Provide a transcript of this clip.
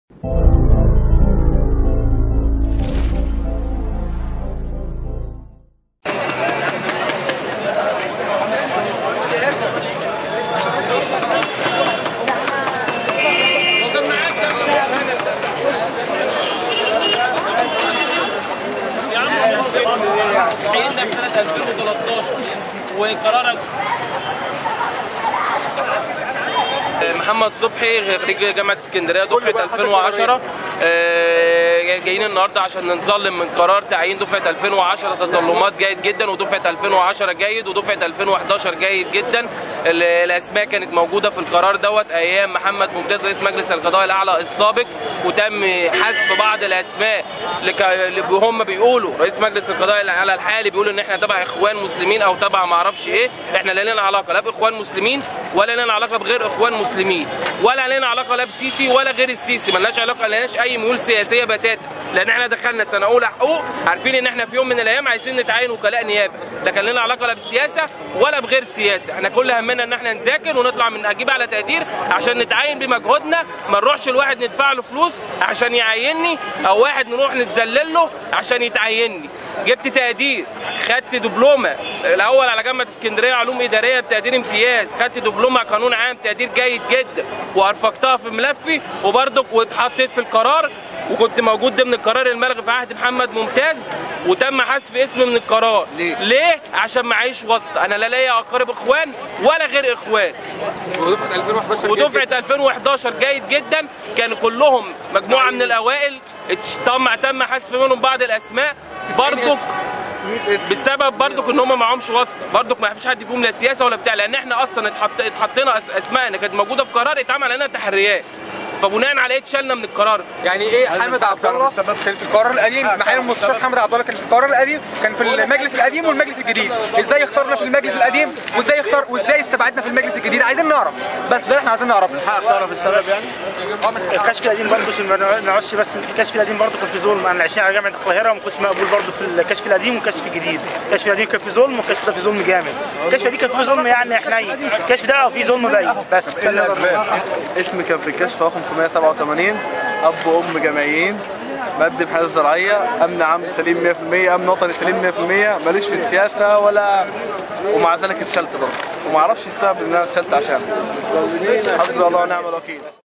عيدنا في سنة 2013 وقرارك محمد صبحي خريج جامعة اسكندرية دفعة 2010 آه، جايين النهارده عشان نتظلم من قرار تعيين دفعة 2010 تظلمات جيد جدا ودفعة 2010 جيد ودفعة 2011 جيد جدا ال- الاسماء كانت موجودة في القرار دوت ايام محمد ممتاز رئيس مجلس القضاء الاعلى السابق وتم حذف بعض الاسماء لك... اللي هم بيقولوا رئيس مجلس القضاء الاعلى الحالي بيقول ان احنا تبع اخوان مسلمين او تبع ما اعرفش ايه احنا لا لنا علاقه لا باخوان مسلمين ولا لنا علاقه بغير اخوان مسلمين ولا لنا علاقه لا بسيسي ولا غير السيسي ملناش علاقه لناش اي ميول سياسيه بتاتا لان احنا دخلنا سنه اولى حقوق عارفين ان احنا في يوم من الايام عايزين نتعين وكلاء نيابه لكن لنا علاقه لا بالسياسه ولا بغير سياسه احنا كل همنا ان احنا نذاكر ونطلع من اجيب على تقدير عشان نتعين بمجهودنا ما نروحش الواحد ندفع له فلوس عشان يعيني او واحد نروح نتذلل له عشان يتعيني جبت تقدير خدت دبلومه الاول على جامعه اسكندريه علوم اداريه بتقدير امتياز خدت دبلومه قانون عام تقدير جيد جدا وارفقتها في ملفي وبرضك واتحطيت في القرار وكنت موجود ضمن القرار الملغي في عهد محمد ممتاز وتم حذف اسمي من القرار ليه؟ ليه عشان معيش واسطه انا لا ليا اقارب اخوان ولا غير اخوان ودفعه 2011 ودفعه 2011 جيد جدا كانوا كلهم مجموعه من الاوائل اتش- تم تم حذف منهم بعض الاسماء برضك بسبب برضك ان هم معهمش واسطه برضك ما فيش حد فيهم لا سياسه ولا بتاع لان احنا اصلا اتحط اتحطينا أس- اسمائنا كانت موجوده في قرار اتعمل علينا تحريات فبناء على ايه اتشالنا من القرار يعني ايه حامد عبد الله كان في القرار القديم محل المستشار حامد عبد الله كان في القرار القديم كان في المجلس القديم والمجلس الجديد ازاي اخترنا في المجلس القديم وازاي اختار وازاي استبعدنا في المجلس الجديد عايزين نعرف بس ده اللي احنا عايزين نعرفه حق تعرف السبب يعني الكشف القديم برضه عشان ما نقعدش بس الكشف القديم برضه كان في ظلم انا عايشين على جامعه القاهره وما كنتش مقبول برضه في الكشف القديم والكشف الجديد الكشف القديم كان في ظلم والكشف ده في ظلم جامد الكشف القديم كان فيه ظلم يعني حنين الكشف ده فيه ظلم باين بس ايه الاسباب؟ اسمي كان في الكشف رقم 587 اب وام جامعيين مادي بحاجه زراعيه امن عام سليم 100% امن وطني سليم 100% ماليش في السياسه ولا ومع ذلك اتشلت برضه وما اعرفش السبب ان انا اتشلت عشان حسبي الله ونعم الوكيل